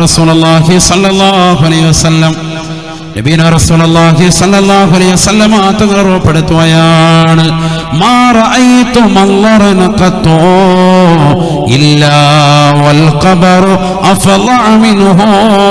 റസൂലുള്ളാഹി സ്വല്ലല്ലാഹു അലൈഹി വസല്ലം നബീന റസൂലുള്ളാഹി സ്വല്ലല്ലാഹു അലൈഹി വസല്ലം തങ്ങൾ ഉറപ്പെടുത്തുകയാണ് മാ റഅയ്തു മല്ലറൻ ഖത്തോ ഇല്ലാ വൽ ഖബറു അഫളഅ മിൻഹു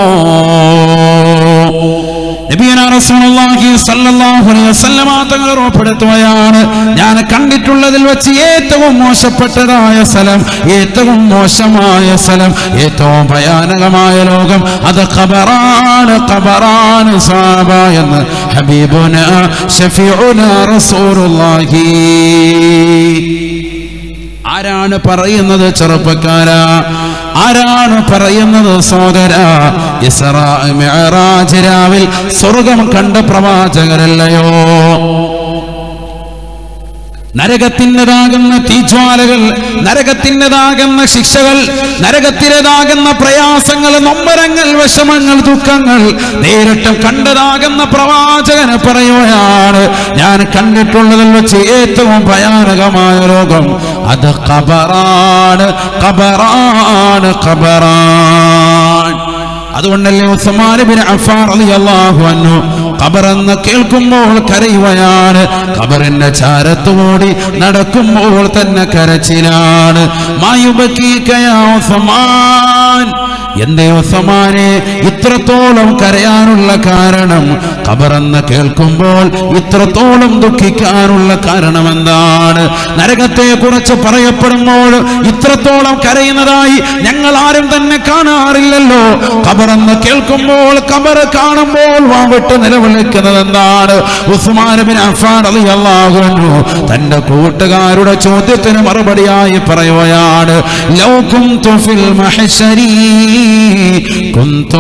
നബിയന റസൂലുള്ളാഹി സ്വല്ലല്ലാഹു അലൈഹി വസല്ലമ തങ്ങൾ ഉറപ്പെടുത്തുകയാണ് ഞാൻ കണ്ടിട്ടുള്ളതിൽ വെച്ച് ഏറ്റവും മോശപ്പെട്ടതായ സ്ഥലം ഏറ്റവും മോശമായ സ്ഥലം ഏറ്റവും ഭയാനകമായ ലോകം അത് ഖബറാണ് ഖബറാണ് സാബ എന്ന് ഹബീബുന ഷഫീഉന റസൂലുള്ളാഹി ആരാണ് പറയുന്നത് ചെറുപ്പക്കാരാ ആരാണ് പറയുന്നത് സോദര ഇസ്രാ മിഅ്റാജ് രാവിൽ സ്വർഗം കണ്ട പ്രവാചകരല്ലയോ നരകത്തിൻ്റെതാകുന്ന തീജ്വാലകൾ നരകത്തിൻ്റെതാകുന്ന ശിക്ഷകൾ നരകത്തിൻ്റെതാകുന്ന പ്രയാസങ്ങൾ നൊമ്പരങ്ങൾ വിഷമങ്ങൾ ദുഃഖങ്ങൾ നേരിട്ടും കണ്ടതാകുന്ന പ്രവാചകന് പറയുകയാണ് ഞാൻ കണ്ടിട്ടുള്ളതിൽ വെച്ച് ഏറ്റവും ഭയാനകമായ രോഗം അത് ഖബറാണ് ഖബറാണ് ഖബറാൻ അതുകൊണ്ടല്ലേ ഉസ്മാൻ ബിൻ അഫ്ഫാൻ റളിയല്ലാഹു അൻഹു ഖബർ എന്ന് കേൾക്കുമ്പോൾ കരയുകയാണ് ഖബറിന്റെ ചാരത്തുകൂടി നടക്കുമ്പോൾ തന്നെ കരച്ചിലാണ് മായുബക്കീക യാ ഉസ്മാൻ എന്തേ ഉസ്മാനെ ഇത്രത്തോളം കരയാനുള്ള കാരണം ഖബറെന്ന് കേൾക്കുമ്പോൾ ഇത്രത്തോളം ദുഃഖിക്കാനുള്ള കാരണം എന്താണ് നരകത്തെ കുറിച്ച് പറയപ്പെടുമ്പോൾ ഇത്രത്തോളം കരയുന്നതായി ഞങ്ങൾ ആരും തന്നെ കാണാറില്ലല്ലോ ഖബറെന്ന് കേൾക്കുമ്പോൾ ഖബർ കാണുമ്പോൾ വാവിട്ട് നിലവിളിക്കുന്നത് എന്താണ് ഉസ്മാൻ ബിൻ അഫ്ഫാൻ റളിയല്ലാഹു അൻഹു തന്റെ കൂട്ടുകാരുടെ ചോദ്യത്തിന് മറുപടിയായി പറയുകയാണ് ലൗ കുന്തു ഫിൽ മഹ്ശരി കുന്തു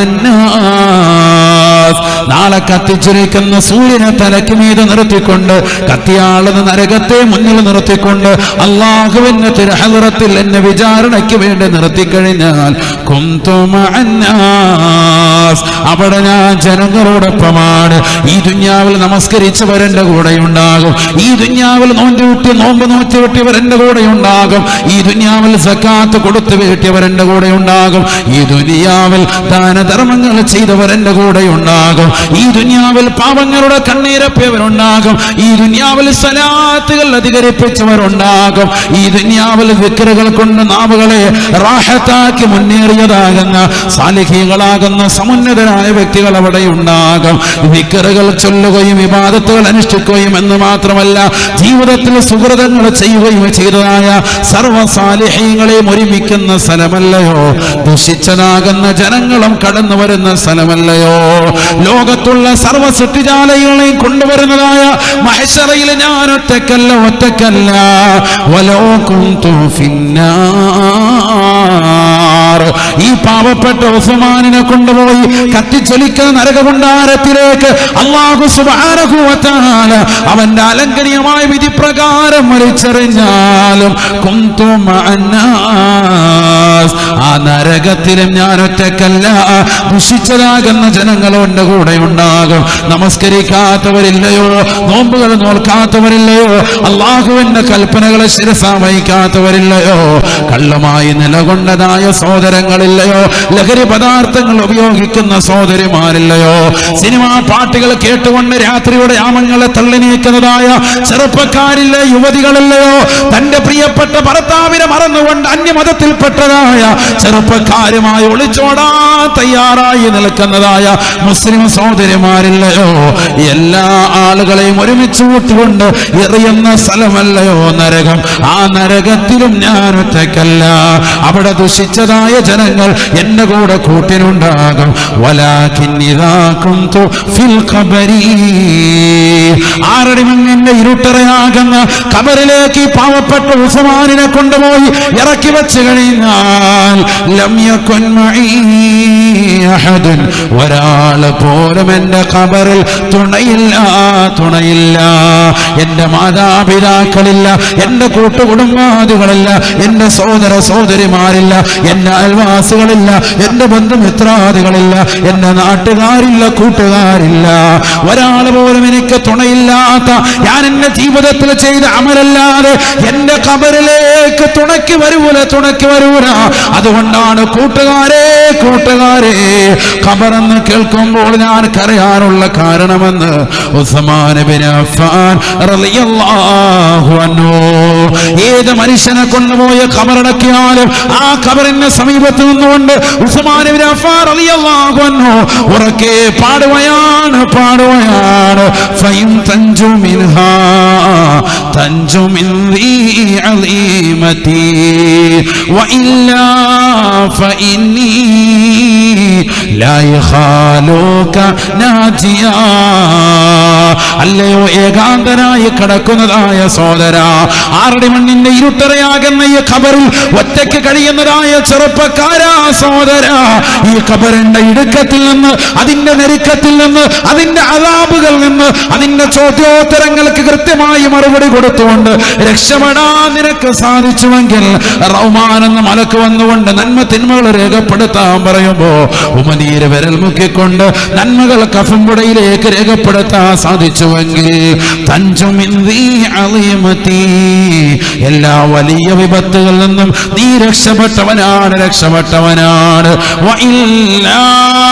മഅന്നാസ് നാളെ കത്തിച്ചിരിക്കുന്ന സൂര്യനെ തലയ്ക്ക് മീതെ നിർത്തിക്കൊണ്ട് കത്തിയാളുന്ന നരകത്തെ മുന്നിൽ നിർത്തിക്കൊണ്ട് അള്ളാഹുവിന്റെ തിരഹറത്തിൽ എന്നെ വിചാരണയ്ക്ക് വേണ്ടി നിർത്തിക്കഴിഞ്ഞാൽ കുന്തു മഅന്നാസ് അവിടെ ഞാൻ ജനങ്ങളോടൊപ്പമാണ് ഈ ദുന്യാവിൽ നമസ്കരിച്ചവർ എന്റെ കൂടെ ഉണ്ടാകും ഈ ദുന്യാവിൽ നോമ്പ് വിട്ടി നോമ്പ് നോറ്റി വിട്ടിയവർ എന്റെ കൂടെ ഉണ്ടാകും ഈ ദുന്യാവിൽ സക്കാത്ത് കൊടുത്തു വീട്ടിയവർ എന്റെ കൂടെ ഉണ്ടാകും ഈ ദുനിയാവിൽ ദാനധർമ്മങ്ങൾ ചെയ്തവർ എന്റെ കൂടെ ഉണ്ടാകും ഈ ദുനിയാവിൽ പാവങ്ങളുടെ കണ്ണീരപ്പിയവരുണ്ടാകും ഈ ദുനിയാവിൽ സലാത്തുകൾ അധികരിപ്പിച്ചവരുണ്ടാകും ഈ ദുനിയാവിൽ വിക്രകൾ കൊണ്ട് നാവുകളെ റാഹത്താക്കി മുന്നേറിയതാകുന്ന സാലിഹികളാകുന്ന സമുന്നതരായ വ്യക്തികൾ അവിടെ ഉണ്ടാകും വിക്കറുകൾ ചൊല്ലുകയും വിവാദത്തുകൾ അനുഷ്ഠിക്കുകയും എന്ന് മാത്രമല്ല ജീവിതത്തിൽ സുഹൃതങ്ങൾ ചെയ്യുകയും ചെയ്തതായ സർവസാലിഹ്യങ്ങളെയും ഒരുമിക്കുന്ന സ്ഥലമല്ലയോ ദുഷിച്ചതാകുന്ന ജനങ്ങളും കടന്നു വരുന്ന സ്ഥലമല്ലയോ ലോകത്തുള്ള സർവ സൃഷ്ടിജാലകളെയും കൊണ്ടുവരുന്നതായ മഹേശ്വറയിൽ ഞാൻ ഒറ്റക്കല്ല ഒറ്റക്കല്ല വലോ കുന്തു ഫിന്നാർ ഈ പാവപ്പെട്ട ഉസ്മാനിനെ കൊണ്ടുപോയി കത്തിച്ചൊലിക്കുന്ന നരകകുണ്ടാരത്തിലേക്ക് അള്ളാഹു സുബാനഹുവത്താല അവന്റെ അലങ്കനീയമായ വിധി പ്രകാരം മരിച്ചെറിഞ്ഞാലും കുന്തും ആ നരകത്തിലും ഞാൻ ഒറ്റക്കല്ല ദുഷിച്ചതാകുന്ന ജനങ്ങളുടെ കൂടെ ഉണ്ടാകും നമസ്കരിക്കാത്തവരില്ലയോ നോമ്പുകൾ നോൽക്കാത്തവരില്ലയോ അള്ളാഹുവിന്റെ കൽപ്പനകളെ ശിരസ വഹിക്കാത്തവരില്ലയോ കള്ളുമായി നിലകൊണ്ടതായ സഹോദരങ്ങളില്ലയോ ലഹരി പദാർത്ഥങ്ങൾ ഉപയോഗിക്കുന്ന സഹോദരിമാരില്ലയോ സിനിമാ പാട്ടുകൾ കേട്ടുകൊണ്ട് രാത്രിയുടെ യാമങ്ങളെ തള്ളി നീക്കുന്നതായ ചെറുപ്പക്കാരില്ല യുവതികളില്ലയോ തന്റെ പ്രിയപ്പെട്ട ഭർത്താവിനെ മറന്നുകൊണ്ട് അന്യമതത്തിൽപ്പെട്ടതായ ചെറുപ്പക്കാരുമായി ഒളിച്ചോടാൻ തയ്യാറായി നിൽക്കുന്നതായ മുസ്ലിം സഹോദരിമാരില്ലയോ എല്ലാ ആളുകളെയും ഒരുമിച്ച് കൂട്ടിക്കൊണ്ട് എറിയുന്ന സ്ഥലമല്ലയോ നരകം ആ നരകത്തിലും ഞാൻ ഒറ്റക്കല്ല അവിടെ ദുഷിച്ചതായ ജനങ്ങൾ എന്റെ കൂടെ കൂട്ടിനുണ്ടാകും വലാഖിന്നിതാക്കും ഫിൽ ഖബരീ ആറടി മണ്ണിന്റെ ഇരുട്ടറയാകുന്ന കബറിലേക്ക് ഈ പാവപ്പെട്ട ഉസ്മാനിനെ കൊണ്ടുപോയി ഇറക്കി വെച്ച് കഴിഞ്ഞാൽ ലം യകുൻ മഈ അഹദുൻ ഒരാള് പോലും എന്റെ കബറിൽ തുണയില്ല തുണയില്ല എന്റെ മാതാപിതാക്കളില്ല എന്റെ കൂട്ടുകുടുംബാദികളില്ല എന്റെ സഹോദര സഹോദരിമാരില്ല എന്റെ അയൽവാസികളില്ല എന്റെ ബന്ധുമിത്രാദികളില്ല എന്റെ നാട്ടുകാരില്ല കൂട്ടുകാരില്ല ഒരാൾ പോലും എനിക്ക് തുണയില്ലാത്ത ഞാൻ എന്റെ ജീവിതത്തിൽ ചെയ്ത അമലല്ലാതെ എന്റെ കബറിലേക്ക് തുണയ്ക്ക് വരൂല തുണയ്ക്ക് വരൂല അതുകൊണ്ടാണ് കൂട്ടുകാരെ കൂട്ടുകാരെ ഖബറെന്ന് കേൾക്കുമ്പോൾ ഞാൻ കരയാനുള്ള കാരണമെന്ന് ഉസ്മാൻ ബിൻ അഫ്ഫാൻ റളിയല്ലാഹു അൻഹു ഏത് മനുഷ്യനെ കൊണ്ടുപോയ ഖബറടക്കിയാലും ആ ഖബറിന്റെ സമീപത്ത് നിന്നുകൊണ്ട് ഉസ്മാൻ ബിൻ അഫ്ഫാൻ റളിയല്ലാഹു അൻഹു ഉറക്കെ പാടുകയാണ് പാടുകയാണ് ഫൈൻ തഞ്ചു മിൻഹാ തഞ്ചു മിൻ ذي عظيمتي وإلا فإني لا يخالوك ناجيا അല്ലയോ ഏകാന്തനായി കിടക്കുന്നതായ സോദര ആറടി മണ്ണിന്റെ ഇരുട്ടറയാകുന്ന ഈ ഖബറിൽ ഒറ്റയ്ക്ക് കഴിയുന്നതായ ചെറുപ്പക്കാരാ സോദര ഈ ഖബറിന്റെ ഇടുക്കത്തിൽ നിന്ന് അതിന്റെ നെരുക്കത്തിൽ നിന്ന് അതിന്റെ അതാബുകൾ നിന്ന് അതിന്റെ ചോദ്യോത്തരങ്ങൾക്ക് കൃത്യമായി മറുപടി കൊടുത്തുകൊണ്ട് രക്ഷപ്പെടാൻ നിനക്ക് സാധിച്ചുവെങ്കിൽ റഹ്മാൻ എന്ന മലക്ക് വന്നുകൊണ്ട് നന്മ തിന്മകൾ രേഖപ്പെടുത്താൻ പറയുമ്പോ ഉമനീര് വിരൽ മുക്കിക്കൊണ്ട് നന്മകൾ കഫമ്പുടയിലേക്ക് രേഖപ്പെടുത്താൻ സാധിച്ചുവെങ്കിൽ തഞ്ചുമിന്തി അളിയമത്തി എല്ലാ വലിയ വിപത്തുകളിൽ നിന്നും നീ രക്ഷപ്പെട്ടവനാണ് രക്ഷപ്പെട്ടവനാണ് വഇല്ലാ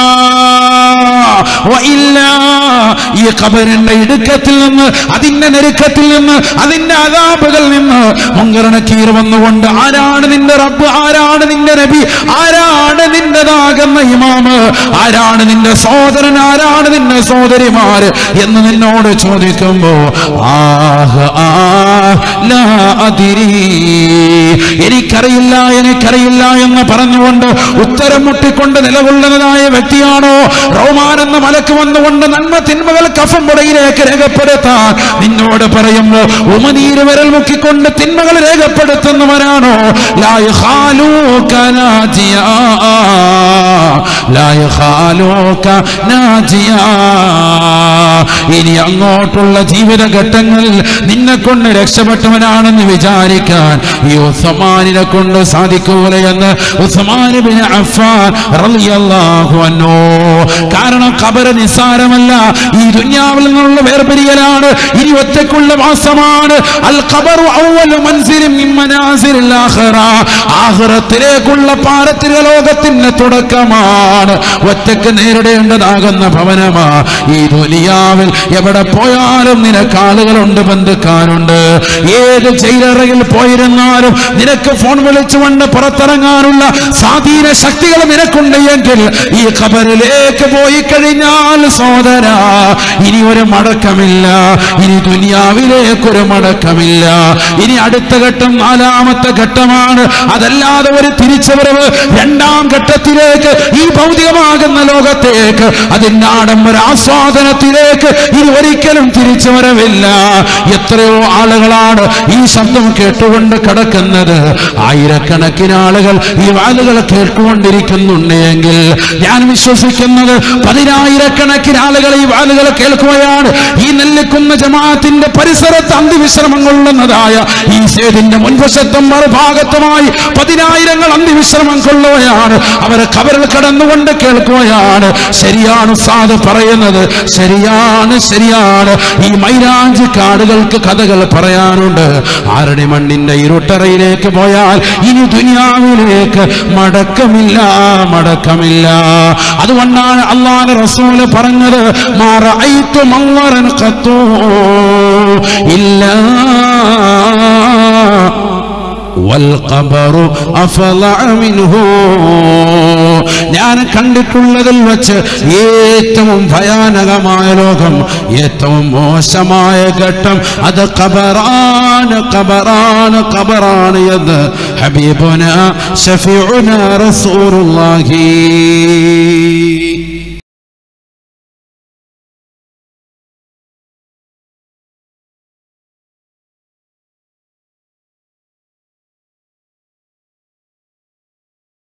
വഇല്ല ഈ ഖബറിന്റെ ഇടുക്കത്തിൽ നിന്ന് അതിന്റെ നെരുക്കത്തിൽ നിന്ന് അതിന്റെ അതാപുകളിൽ നിന്ന് മുങ്കരണക്കീർ വന്നുകൊണ്ട് ആരാണ് നിന്റെ റബ്ബ് ആരാണ് നിന്റെ നബി ആരാണ് നിന്റെതാകുന്ന ഇമാമ് ആരാണ് നിന്റെ സോദരൻ ആരാണ് നിന്റെ സോദരിമാര് എന്ന് നിന്നോട് ചോദിക്കുമ്പോ ആഹ് ആ ലാ അതിരി എനിക്കറിയില്ല എനിക്കറിയില്ല എന്ന് പറഞ്ഞുകൊണ്ട് ഉത്തരം മുട്ടിക്കൊണ്ട് നിലകൊള്ളുന്നതായ വ്യക്തിയാണോ റോമാൻ എന്ന മലക്ക് വന്നുകൊണ്ട് നന്മ തിന്മകൾ കഫം പുടയിലേക്ക് രേഖപ്പെടുത്താൻ നിന്നോട് പറയുമ്പോ ഉമനീര് വിരൽ മുക്കിക്കൊണ്ട് തിന്മകൾ രേഖപ്പെടുത്തുന്നവരാണോ ലായ ഖാലൂക നാജിയാ ലായ ഖാലൂക നാജിയാ ഇനി അങ്ങോട്ടുള്ള ജീവിതഘട്ടങ്ങളിൽ നിന്നെ കൊണ്ട് രക്ഷപ്പെട്ടവനാണെന്ന് വിചാരിക്കാൻ ഈ ഉസ്മാനിനെ കൊണ്ട് സാധിക്കൂല എന്ന് ഉസ്മാൻ ബിൻ അഫ്ഫാൻ റളിയല്ലാഹു അൻഹു കാരണം ഖബർ നിസ്സാരമല്ല ഈ ദുനിയാവിൽ നിന്നുള്ള വേർപിരിയലാണ് ഇനി ഒറ്റയ്ക്കുള്ള വാസമാണ് അൽ ഖബറു അവ്വലു മൻസിലിൻ മിൻ മനാസിലിൽ ആഖിറ ആഖിറത്തിലേക്കുള്ള പാരത്തിര ലോകത്തിന്റെ തുടക്കമാണ് ഒറ്റയ്ക്ക് നേരിടേണ്ടതാകുന്ന ഭവനമാ ഈ ദുനിയാവിൽ എവിടെ പോയാലും നിനക്ക് ആളുകളുണ്ട് ബന്ധുക്കാരുണ്ട് ഏത് ജയിലറയിൽ പോയിരുന്നാലും നിനക്ക് ഫോൺ വിളിച്ചുകൊണ്ട് പുറത്തിറങ്ങാനുള്ള സ്വാധീന ശക്തികൾ നിനക്കുണ്ട് എങ്കിൽ ഈ ഖബറിലേക്ക് പോയി കഴിഞ്ഞാൽ സോദര ഇനി ഒരു മടക്കമില്ല ഇനി ദുനിയാവിലേക്കൊരു മടക്കമില്ല ഇനി അടുത്ത ഘട്ടം നാലാമത്തെ ഘട്ടമാണ് അതല്ലാതെ ഒരു തിരിച്ചുവരവ് രണ്ടാം ഘട്ടത്തിലേക്ക് ഈ ഭൗതികമാകുന്ന ലോകത്തേക്ക് അതിന്റെ ആഡംബര ആസ്വാദനത്തിലേക്ക് ഇനി ഒരിക്കലും തിരിച്ചു വരവില്ല എത്രയോ ആളുകളാണ് ഈ ശബ്ദം കേട്ടുകൊണ്ട് കിടക്കുന്നത് ആയിരക്കണക്കിന് ആളുകൾ ഈ വാലുകൾ കേട്ടുകൊണ്ടിരിക്കുന്നുണ്ട് എങ്കിൽ ഞാൻ വിശ്വസിക്കുന്നത് പതിനായിരക്കണക്കിന് ആളുകൾ ഈ വാലുകൾ കേൾക്കുകയാണ് ഈ നെല്ലിക്കുന്ന ജമാഅത്തിന്റെ പരിസരത്ത് അന്തിവിശ്രമം കൊള്ളുന്നതായ ഈ സേതിന്റെ മുൻവശത്തും മറുഭാഗത്തുമായി പതിനായിരങ്ങൾ അന്തിവിശ്രമം കൊള്ളുകയാണ് അവരെ കബറിൽ കടന്നുകൊണ്ട് കേൾക്കുകയാണ് ശരിയാണ് സാധു പറയുന്നത് ശരിയാണ് ശരിയാണ് ഈ മൈരാഞ്ചി കാടുകൾക്ക് കഥകൾ പറയാനുണ്ട് ആരുടെ മണ്ണിന്റെ ഇരുട്ടറയിലേക്ക് പോയാൽ ഇനി ദുനിയാവിലേക്ക് മടക്കമില്ല മടക്കമില്ല അതുകൊണ്ടാണ് അള്ളാഹ് റസൂല് പറഞ്ഞത് മാറഅയ്തു മല്ലറൻ ഖത്തു ഇല്ല والقبر أفضع منه ഞാൻ കണ്ടിട്ടുള്ളതിൽ വെച്ച് ഏറ്റവും ഭയാനകമായ ലോകം ഏറ്റവും മോശമായ ഘട്ടം അത് ഖബറാണ് ഖബറാണ് ഖബറാണ് എന്ന് ഹബീബുന ഷഫീഉന റസൂലുള്ളാഹി